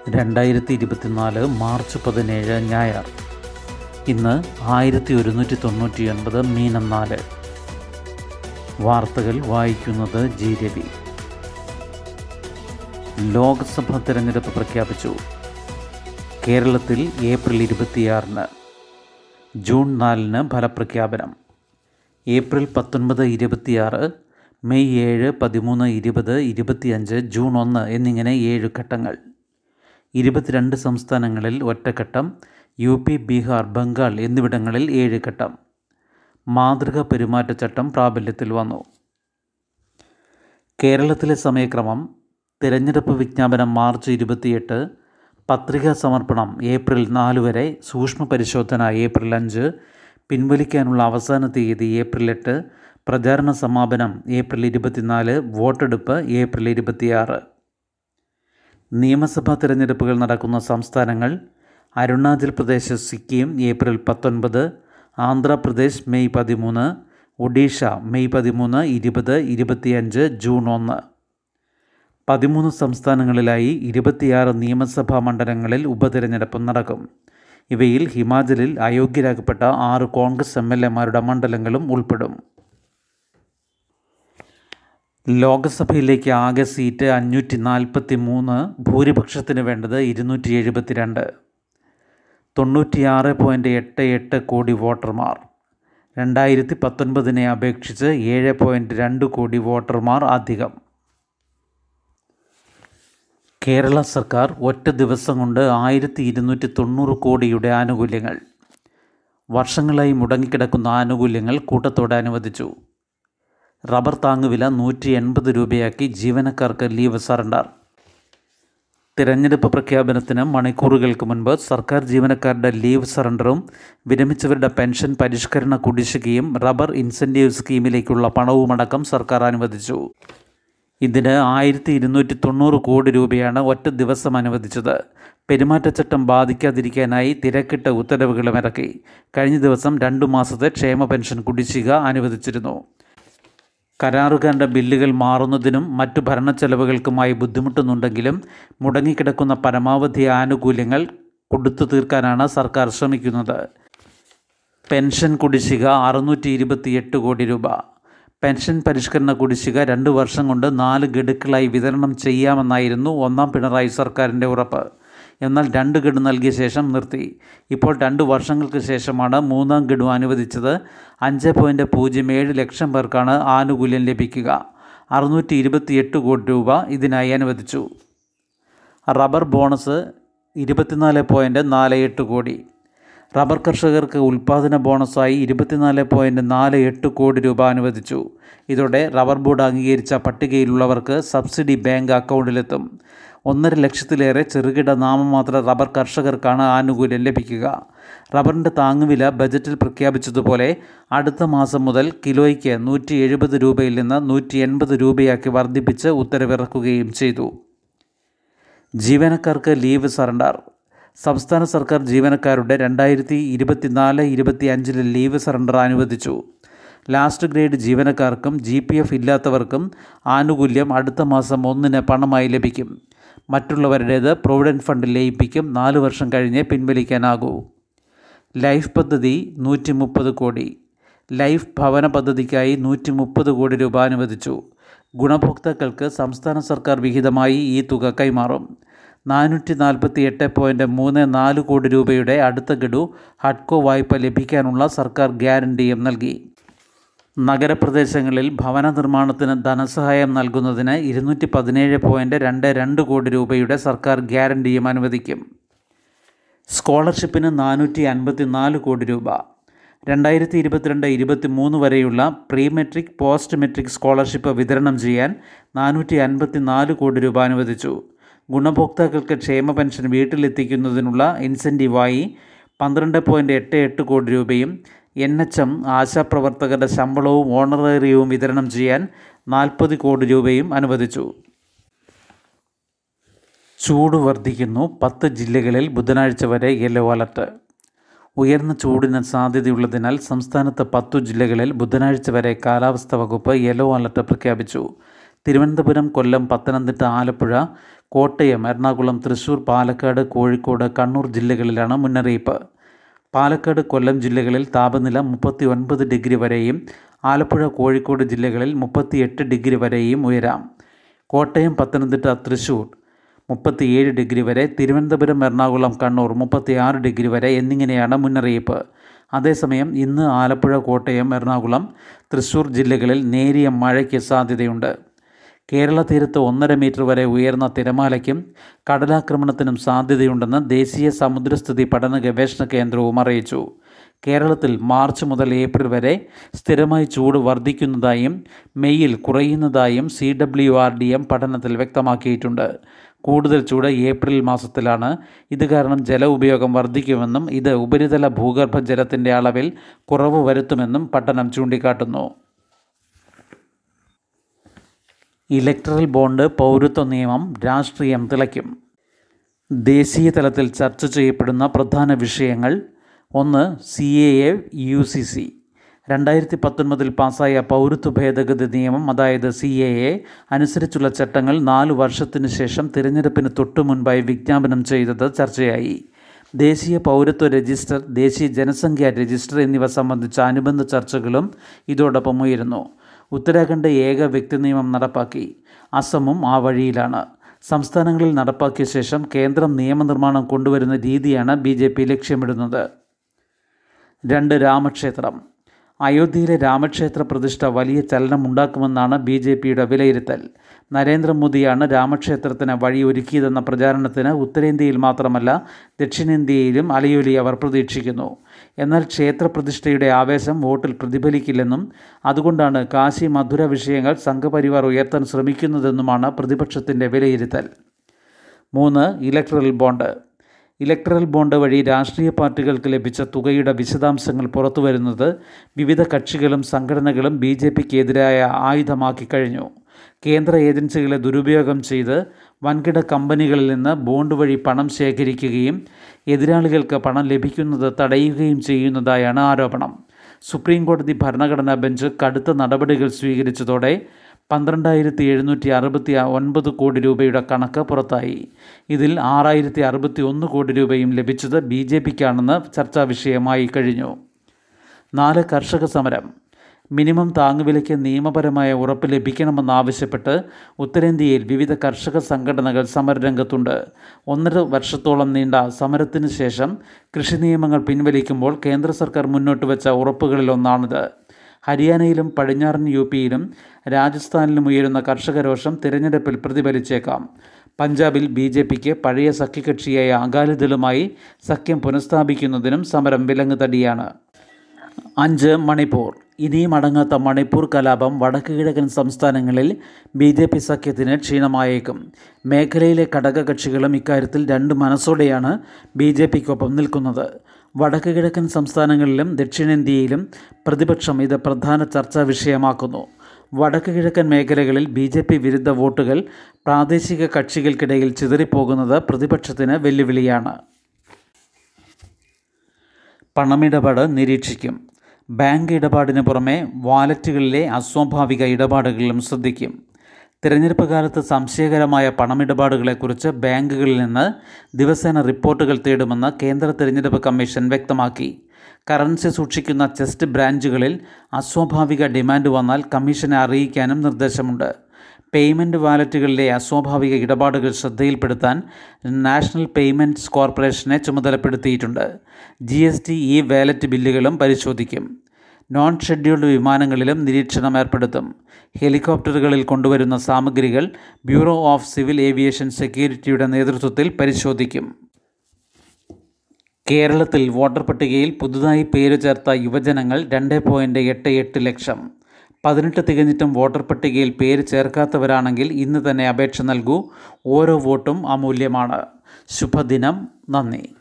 രണ്ടായിരത്തി ഇരുപത്തിനാല് മാർച്ച് പതിനേഴ് ഞായർ ഇന്ന് ആയിരത്തി ഒരുന്നൂറ്റി തൊണ്ണൂറ്റി ഒൻപത് മീനം നാല് വാർത്തകൾ വായിക്കുന്നത് ജി രവി ലോക്സഭാ തെരഞ്ഞെടുപ്പ് പ്രഖ്യാപിച്ചു കേരളത്തിൽ ഏപ്രിൽ ഇരുപത്തിയാറിന് ജൂൺ നാലിന് ഫലപ്രഖ്യാപനം ഏപ്രിൽ പത്തൊൻപത് ഇരുപത്തിയാറ് മെയ് ഏഴ് പതിമൂന്ന് ഇരുപത് ഇരുപത്തിയഞ്ച് ജൂൺ ഒന്ന് എന്നിങ്ങനെ ഏഴ് ഘട്ടങ്ങൾ ഇരുപത്തിരണ്ട് സംസ്ഥാനങ്ങളിൽ ഒറ്റഘട്ടം യു പി ബീഹാർ ബംഗാൾ എന്നിവിടങ്ങളിൽ ഏഴ് ഘട്ടം മാതൃക പെരുമാറ്റച്ചട്ടം പ്രാബല്യത്തിൽ വന്നു കേരളത്തിലെ സമയക്രമം തിരഞ്ഞെടുപ്പ് വിജ്ഞാപനം മാർച്ച് ഇരുപത്തിയെട്ട് പത്രികാ സമർപ്പണം ഏപ്രിൽ നാല് വരെ സൂക്ഷ്മ പരിശോധന ഏപ്രിൽ അഞ്ച് പിൻവലിക്കാനുള്ള അവസാന തീയതി ഏപ്രിൽ എട്ട് പ്രചാരണ സമാപനം ഏപ്രിൽ ഇരുപത്തിനാല് വോട്ടെടുപ്പ് ഏപ്രിൽ ഇരുപത്തിയാറ് നിയമസഭാ തിരഞ്ഞെടുപ്പുകൾ നടക്കുന്ന സംസ്ഥാനങ്ങൾ അരുണാചൽ പ്രദേശ് സിക്കിം ഏപ്രിൽ പത്തൊൻപത് ആന്ധ്രാപ്രദേശ് മെയ് പതിമൂന്ന് ഒഡീഷ മെയ് പതിമൂന്ന് ഇരുപത് ഇരുപത്തിയഞ്ച് ജൂൺ ഒന്ന് പതിമൂന്ന് സംസ്ഥാനങ്ങളിലായി ഇരുപത്തിയാറ് നിയമസഭാ മണ്ഡലങ്ങളിൽ ഉപതിരഞ്ഞെടുപ്പ് നടക്കും ഇവയിൽ ഹിമാചലിൽ അയോഗ്യരാക്കപ്പെട്ട ആറ് കോൺഗ്രസ് എം എൽ എമാരുടെ മണ്ഡലങ്ങളും ഉൾപ്പെടും ലോക്സഭയിലേക്ക് ആകെ സീറ്റ് അഞ്ഞൂറ്റി നാൽപ്പത്തി മൂന്ന് ഭൂരിപക്ഷത്തിന് വേണ്ടത് ഇരുന്നൂറ്റി എഴുപത്തിരണ്ട് തൊണ്ണൂറ്റിയാറ് പോയിൻറ്റ് എട്ട് എട്ട് കോടി വോട്ടർമാർ രണ്ടായിരത്തി പത്തൊൻപതിനെ അപേക്ഷിച്ച് ഏഴ് പോയിൻറ്റ് രണ്ട് കോടി വോട്ടർമാർ അധികം കേരള സർക്കാർ ഒറ്റ ദിവസം കൊണ്ട് ആയിരത്തി ഇരുന്നൂറ്റി തൊണ്ണൂറ് കോടിയുടെ ആനുകൂല്യങ്ങൾ വർഷങ്ങളായി മുടങ്ങിക്കിടക്കുന്ന ആനുകൂല്യങ്ങൾ കൂട്ടത്തോടെ അനുവദിച്ചു റബ്ബർ താങ്ങുവില നൂറ്റി എൺപത് രൂപയാക്കി ജീവനക്കാർക്ക് ലീവ് സറണ്ടർ തിരഞ്ഞെടുപ്പ് പ്രഖ്യാപനത്തിന് മണിക്കൂറുകൾക്ക് മുൻപ് സർക്കാർ ജീവനക്കാരുടെ ലീവ് സറണ്ടറും വിരമിച്ചവരുടെ പെൻഷൻ പരിഷ്കരണ കുടിശ്ശികയും റബ്ബർ ഇൻസെൻറ്റീവ് സ്കീമിലേക്കുള്ള പണവുമടക്കം സർക്കാർ അനുവദിച്ചു ഇതിന് ആയിരത്തി ഇരുന്നൂറ്റി തൊണ്ണൂറ് കോടി രൂപയാണ് ഒറ്റ ദിവസം അനുവദിച്ചത് പെരുമാറ്റച്ചട്ടം ബാധിക്കാതിരിക്കാനായി തിരക്കിട്ട ഉത്തരവുകളും ഇറക്കി കഴിഞ്ഞ ദിവസം രണ്ടു മാസത്തെ ക്ഷേമ പെൻഷൻ കുടിശ്ശിക അനുവദിച്ചിരുന്നു കരാറുകാരുടെ ബില്ലുകൾ മാറുന്നതിനും മറ്റു ഭരണച്ചെലവുകൾക്കുമായി ബുദ്ധിമുട്ടുന്നുണ്ടെങ്കിലും മുടങ്ങിക്കിടക്കുന്ന പരമാവധി ആനുകൂല്യങ്ങൾ കൊടുത്തു തീർക്കാനാണ് സർക്കാർ ശ്രമിക്കുന്നത് പെൻഷൻ കുടിശ്ശിക അറുന്നൂറ്റി ഇരുപത്തിയെട്ട് കോടി രൂപ പെൻഷൻ പരിഷ്കരണ കുടിശ്ശിക രണ്ട് വർഷം കൊണ്ട് നാല് ഗഡുക്കളായി വിതരണം ചെയ്യാമെന്നായിരുന്നു ഒന്നാം പിണറായി സർക്കാരിൻ്റെ ഉറപ്പ് എന്നാൽ രണ്ട് ഗഡു നൽകിയ ശേഷം നിർത്തി ഇപ്പോൾ രണ്ട് വർഷങ്ങൾക്ക് ശേഷമാണ് മൂന്നാം ഗഡു അനുവദിച്ചത് അഞ്ച് പോയിൻറ്റ് പൂജ്യം ഏഴ് ലക്ഷം പേർക്കാണ് ആനുകൂല്യം ലഭിക്കുക അറുന്നൂറ്റി ഇരുപത്തിയെട്ട് കോടി രൂപ ഇതിനായി അനുവദിച്ചു റബ്ബർ ബോണസ് ഇരുപത്തിനാല് പോയിൻറ്റ് നാല് എട്ട് കോടി റബ്ബർ കർഷകർക്ക് ഉൽപ്പാദന ബോണസായി ഇരുപത്തിനാല് പോയിൻറ്റ് നാല് എട്ട് കോടി രൂപ അനുവദിച്ചു ഇതോടെ റബ്ബർ ബോർഡ് അംഗീകരിച്ച പട്ടികയിലുള്ളവർക്ക് സബ്സിഡി ബാങ്ക് അക്കൗണ്ടിലെത്തും ഒന്നര ലക്ഷത്തിലേറെ ചെറുകിട നാമമാത്ര റബ്ബർ കർഷകർക്കാണ് ആനുകൂല്യം ലഭിക്കുക റബ്ബറിൻ്റെ താങ്ങുവില ബജറ്റിൽ പ്രഖ്യാപിച്ചതുപോലെ അടുത്ത മാസം മുതൽ കിലോയ്ക്ക് നൂറ്റി എഴുപത് രൂപയിൽ നിന്ന് നൂറ്റി എൺപത് രൂപയാക്കി വർദ്ധിപ്പിച്ച് ഉത്തരവിറക്കുകയും ചെയ്തു ജീവനക്കാർക്ക് ലീവ് സറണ്ടർ സംസ്ഥാന സർക്കാർ ജീവനക്കാരുടെ രണ്ടായിരത്തി ഇരുപത്തിനാല് ഇരുപത്തി അഞ്ചിലെ ലീവ് സറണ്ടർ അനുവദിച്ചു ലാസ്റ്റ് ഗ്രേഡ് ജീവനക്കാർക്കും ജി പി എഫ് ഇല്ലാത്തവർക്കും ആനുകൂല്യം അടുത്ത മാസം ഒന്നിന് പണമായി ലഭിക്കും മറ്റുള്ളവരുടേത് പ്രൊവിഡൻറ്റ് ഫണ്ടിൽ ലയിപ്പിക്കും നാല് വർഷം കഴിഞ്ഞ് പിൻവലിക്കാനാകൂ ലൈഫ് പദ്ധതി നൂറ്റി മുപ്പത് കോടി ലൈഫ് ഭവന പദ്ധതിക്കായി നൂറ്റി മുപ്പത് കോടി രൂപ അനുവദിച്ചു ഗുണഭോക്താക്കൾക്ക് സംസ്ഥാന സർക്കാർ വിഹിതമായി ഈ തുക കൈമാറും നാനൂറ്റി നാൽപ്പത്തി എട്ട് പോയിൻറ്റ് മൂന്ന് നാല് കോടി രൂപയുടെ അടുത്ത ഗഡു ഹഡ്കോ വായ്പ ലഭിക്കാനുള്ള സർക്കാർ ഗ്യാരണ്ടിയും നൽകി നഗരപ്രദേശങ്ങളിൽ ഭവന നിർമ്മാണത്തിന് ധനസഹായം നൽകുന്നതിന് ഇരുന്നൂറ്റി പതിനേഴ് പോയിൻറ്റ് രണ്ട് രണ്ട് കോടി രൂപയുടെ സർക്കാർ ഗ്യാരണ്ടിയും അനുവദിക്കും സ്കോളർഷിപ്പിന് നാനൂറ്റി അൻപത്തി നാല് കോടി രൂപ രണ്ടായിരത്തി ഇരുപത്തിരണ്ട് ഇരുപത്തി മൂന്ന് വരെയുള്ള pre matric post matric scholarship വിതരണം ചെയ്യാൻ നാനൂറ്റി അൻപത്തി നാല് കോടി രൂപ അനുവദിച്ചു ഗുണഭോക്താക്കൾക്ക് ക്ഷേമ പെൻഷൻ വീട്ടിലെത്തിക്കുന്നതിനുള്ള ഇൻസെൻറ്റീവായി പന്ത്രണ്ട് പോയിൻറ്റ് എട്ട് എട്ട് കോടി രൂപയും എൻ എച്ച് എം ആശാപ്രവർത്തകരുടെ ശമ്പളവും ഓണറേറിയവും വിതരണം ചെയ്യാൻ നാൽപ്പത് കോടി രൂപയും അനുവദിച്ചു ചൂട് വർദ്ധിക്കുന്നു പത്ത് ജില്ലകളിൽ ബുധനാഴ്ച വരെ യെല്ലോ അലർട്ട് ഉയർന്ന ചൂടിന് സാധ്യതയുള്ളതിനാൽ സംസ്ഥാനത്ത് പത്തു ജില്ലകളിൽ ബുധനാഴ്ച വരെ കാലാവസ്ഥാ വകുപ്പ് യെല്ലോ അലർട്ട് പ്രഖ്യാപിച്ചു തിരുവനന്തപുരം കൊല്ലം പത്തനംതിട്ട ആലപ്പുഴ കോട്ടയം എറണാകുളം തൃശൂർ പാലക്കാട് കോഴിക്കോട് കണ്ണൂർ ജില്ലകളിലാണ് മുന്നറിയിപ്പ് പാലക്കാട് കൊല്ലം ജില്ലകളിൽ താപനില മുപ്പത്തി ഒൻപത് ഡിഗ്രി വരെയും ആലപ്പുഴ കോഴിക്കോട് ജില്ലകളിൽ മുപ്പത്തിയെട്ട് ഡിഗ്രി വരെയും ഉയരാം കോട്ടയം പത്തനംതിട്ട തൃശൂർ മുപ്പത്തിയേഴ് ഡിഗ്രി വരെ തിരുവനന്തപുരം എറണാകുളം കണ്ണൂർ മുപ്പത്തിയാറ് ഡിഗ്രി വരെ എന്നിങ്ങനെയാണ് മുന്നറിയിപ്പ് അതേസമയം ഇന്ന് ആലപ്പുഴ കോട്ടയം എറണാകുളം തൃശൂർ ജില്ലകളിൽ നേരിയ മഴയ്ക്ക് സാധ്യതയുണ്ട് കേരള തീരത്ത് ഒന്നര മീറ്റർ വരെ ഉയർന്ന തിരമാലയ്ക്കും കടലാക്രമണത്തിനും സാധ്യതയുണ്ടെന്ന് ദേശീയ സമുദ്രസ്ഥിതി പഠന ഗവേഷണ കേന്ദ്രവും അറിയിച്ചു കേരളത്തിൽ മാർച്ച് മുതൽ ഏപ്രിൽ വരെ സ്ഥിരമായി ചൂട് വർദ്ധിക്കുന്നതായും മെയ്യിൽ കുറയുന്നതായും C W R D M പഠനത്തിൽ വ്യക്തമാക്കിയിട്ടുണ്ട് കൂടുതൽ ചൂട് ഏപ്രിൽ മാസത്തിലാണ് ഇത് കാരണം ജല ഉപയോഗം വർദ്ധിക്കുമെന്നും ഇത് ഉപരിതല ഭൂഗർഭ ജലത്തിൻ്റെ അളവിൽ കുറവ് വരുത്തുമെന്നും പഠനം ചൂണ്ടിക്കാട്ടുന്നു ഇലക്ട്രൽ ബോണ്ട് പൗരത്വ നിയമം രാഷ്ട്രീയം തിളയ്ക്കും ദേശീയ തലത്തിൽ ചർച്ച ചെയ്യപ്പെടുന്ന പ്രധാന വിഷയങ്ങൾ ഒന്ന് C A A U C C രണ്ടായിരത്തി പത്തൊൻപതിൽ പാസ്സായ പൗരത്വ ഭേദഗതി നിയമം അതായത് സി എ എ അനുസരിച്ചുള്ള ചട്ടങ്ങൾ നാലു വർഷത്തിന് ശേഷം തിരഞ്ഞെടുപ്പിന് തൊട്ടു മുൻപായി വിജ്ഞാപനം ചെയ്തത് ചർച്ചയായി ദേശീയ പൗരത്വ രജിസ്റ്റർ ദേശീയ ജനസംഖ്യാ രജിസ്റ്റർ എന്നിവ സംബന്ധിച്ച അനുബന്ധ ചർച്ചകളും ഇതോടൊപ്പം ഉയരുന്നു ഉത്തരാഖണ്ഡ് ഏക വ്യക്തി നിയമം നടപ്പാക്കി അസമും ആ വഴിയിലാണ് സംസ്ഥാനങ്ങളിൽ നടപ്പാക്കിയ ശേഷം കേന്ദ്രം നിയമനിർമ്മാണം കൊണ്ടുവരുന്ന രീതിയാണ് ബി ജെ പി ലക്ഷ്യമിടുന്നത് രണ്ട് രാമക്ഷേത്രം അയോധ്യയിലെ രാമക്ഷേത്ര പ്രതിഷ്ഠ വലിയ ചലനമുണ്ടാക്കുമെന്നാണ് ബി ജെ പിയുടെ വിലയിരുത്തൽ നരേന്ദ്രമോദിയാണ് രാമക്ഷേത്രത്തിന് വഴിയൊരുക്കിയതെന്ന പ്രചാരണത്തിന് ഉത്തരേന്ത്യയിൽ മാത്രമല്ല ദക്ഷിണേന്ത്യയിലും അലയൊലി അവർ പ്രതീക്ഷിക്കുന്നു എന്നാൽ ക്ഷേത്രപ്രതിഷ്ഠയുടെ ആവേശം വോട്ടിൽ പ്രതിഫലിക്കില്ലെന്നും അതുകൊണ്ടാണ് കാശി മധുര വിഷയങ്ങൾ സംഘപരിവാർ ഉയർത്താൻ ശ്രമിക്കുന്നതെന്നുമാണ് പ്രതിപക്ഷത്തിൻ്റെ വിലയിരുത്തൽ മൂന്ന് ഇലക്ട്രൽ ബോണ്ട് ഇലക്ട്രൽ ബോണ്ട് വഴി രാഷ്ട്രീയ പാർട്ടികൾക്ക് ലഭിച്ച തുകയുടെ വിശദാംശങ്ങൾ പുറത്തുവരുന്നത് വിവിധ കക്ഷികളും സംഘടനകളും ബി ജെ പിക്ക് എതിരായ ആയുധമാക്കി കഴിഞ്ഞു കേന്ദ്ര ഏജൻസികളെ ദുരുപയോഗം ചെയ്ത് വൻകിട കമ്പനികളിൽ നിന്ന് ബോണ്ട് വഴി പണം ശേഖരിക്കുകയും എതിരാളികൾക്ക് പണം ലഭിക്കുന്നത് തടയുകയും ചെയ്യുന്നതായാണ് ആരോപണം സുപ്രീം കോടതി ഭരണഘടനാ ബെഞ്ച് കടുത്ത നടപടികൾ സ്വീകരിച്ചതോടെ പന്ത്രണ്ടായിരത്തി എഴുന്നൂറ്റി അറുപത്തി ഒൻപത് കോടി രൂപയുടെ കണക്ക് പുറത്തായി ഇതിൽ ആറായിരത്തി അറുപത്തി ഒന്ന് കോടി രൂപയും ലഭിച്ചത് ബി ജെ പിക്കാണെന്ന് ചർച്ചാ വിഷയമായി കഴിഞ്ഞു നാല് കർഷക സമരം മിനിമം താങ്ങുവിലയ്ക്ക് നിയമപരമായ ഉറപ്പ് ലഭിക്കണമെന്നാവശ്യപ്പെട്ട് ഉത്തരേന്ത്യയിൽ വിവിധ കർഷക സംഘടനകൾ സമരരംഗത്തുണ്ട് ഒന്നര വർഷത്തോളം നീണ്ട സമരത്തിന് ശേഷം കൃഷി നിയമങ്ങൾ പിൻവലിക്കുമ്പോൾ കേന്ദ്ര സർക്കാർ മുന്നോട്ട് വെച്ച ഉറപ്പുകളിലൊന്നാണിത് ഹരിയാനയിലും പടിഞ്ഞാറൻ യു പിയിലും രാജസ്ഥാനിലും ഉയരുന്ന കർഷക രോഷം തിരഞ്ഞെടുപ്പിൽ പ്രതിഫലിച്ചേക്കാം പഞ്ചാബിൽ ബി ജെ പിക്ക് പഴയ സഖ്യകക്ഷിയായ അകാലിദളുമായി സഖ്യം പുനഃസ്ഥാപിക്കുന്നതിനും സമരം വിലങ്ങുതടിയാണ് അഞ്ച് മണിപ്പൂർ ഇനിയും അടങ്ങാത്ത മണിപ്പൂർ കലാപം വടക്ക് കിഴക്കൻ സംസ്ഥാനങ്ങളിൽ ബി ജെ പി സഖ്യത്തിന് ക്ഷീണമായേക്കും മേഖലയിലെ ഘടകകക്ഷികളും ഇക്കാര്യത്തിൽ രണ്ട് മനസ്സോടെയാണ് ബി ജെ പിക്കൊപ്പം നിൽക്കുന്നത് വടക്ക് കിഴക്കൻ സംസ്ഥാനങ്ങളിലും ദക്ഷിണേന്ത്യയിലും പ്രതിപക്ഷം ഇത് പ്രധാന ചർച്ചാ വിഷയമാക്കുന്നു വടക്ക് കിഴക്കൻ മേഖലകളിൽ ബി ജെ പി വിരുദ്ധ വോട്ടുകൾ പ്രാദേശിക കക്ഷികൾക്കിടയിൽ ചിതറിപ്പോകുന്നത് പ്രതിപക്ഷത്തിന് വെല്ലുവിളിയാണ് പണമിടപാട് നിരീക്ഷിക്കും ബാങ്ക് ഇടപാടിന് പുറമെ വാലറ്റുകളിലെ അസ്വാഭാവിക ഇടപാടുകളിലും ശ്രദ്ധിക്കും തിരഞ്ഞെടുപ്പ് കാലത്ത് സംശയകരമായ പണമിടപാടുകളെക്കുറിച്ച് ബാങ്കുകളിൽ നിന്ന് ദിവസേന റിപ്പോർട്ടുകൾ തേടുമെന്ന് കേന്ദ്ര തിരഞ്ഞെടുപ്പ് കമ്മീഷൻ വ്യക്തമാക്കി കറൻസി സൂക്ഷിക്കുന്ന ചെസ്റ്റ് ബ്രാഞ്ചുകളിൽ അസ്വാഭാവിക ഡിമാൻഡ് വന്നാൽ കമ്മീഷനെ അറിയിക്കാനും നിർദ്ദേശമുണ്ട് പേയ്മെൻറ്റ് വാലറ്റുകളിലെ അസ്വാഭാവിക ഇടപാടുകൾ ശ്രദ്ധയിൽപ്പെടുത്താൻ നാഷണൽ പേയ്മെൻറ്റ്സ് കോർപ്പറേഷനെ ചുമതലപ്പെടുത്തിയിട്ടുണ്ട് G S T E wallet ബില്ലുകളും പരിശോധിക്കും നോൺ ഷെഡ്യൂൾഡ് വിമാനങ്ങളിലും നിരീക്ഷണം ഏർപ്പെടുത്തും ഹെലികോപ്റ്ററുകളിൽ കൊണ്ടുവരുന്ന സാമഗ്രികൾ ബ്യൂറോ ഓഫ് സിവിൽ ഏവിയേഷൻ സെക്യൂരിറ്റിയുടെ നേതൃത്വത്തിൽ പരിശോധിക്കും കേരളത്തിൽ വോട്ടർ പട്ടികയിൽ പുതുതായി പേര് ചേർത്ത യുവജനങ്ങൾ രണ്ട് പോയിൻറ്റ് എട്ട് എട്ട് ലക്ഷം പതിനെട്ട് തികഞ്ഞിട്ടും വോട്ടർ പട്ടികയിൽ പേര് ചേർക്കാത്തവരാണെങ്കിൽ ഇന്ന് തന്നെ അപേക്ഷ നൽകൂ ഓരോ വോട്ടും അമൂല്യമാണ് ശുഭദിനം നന്ദി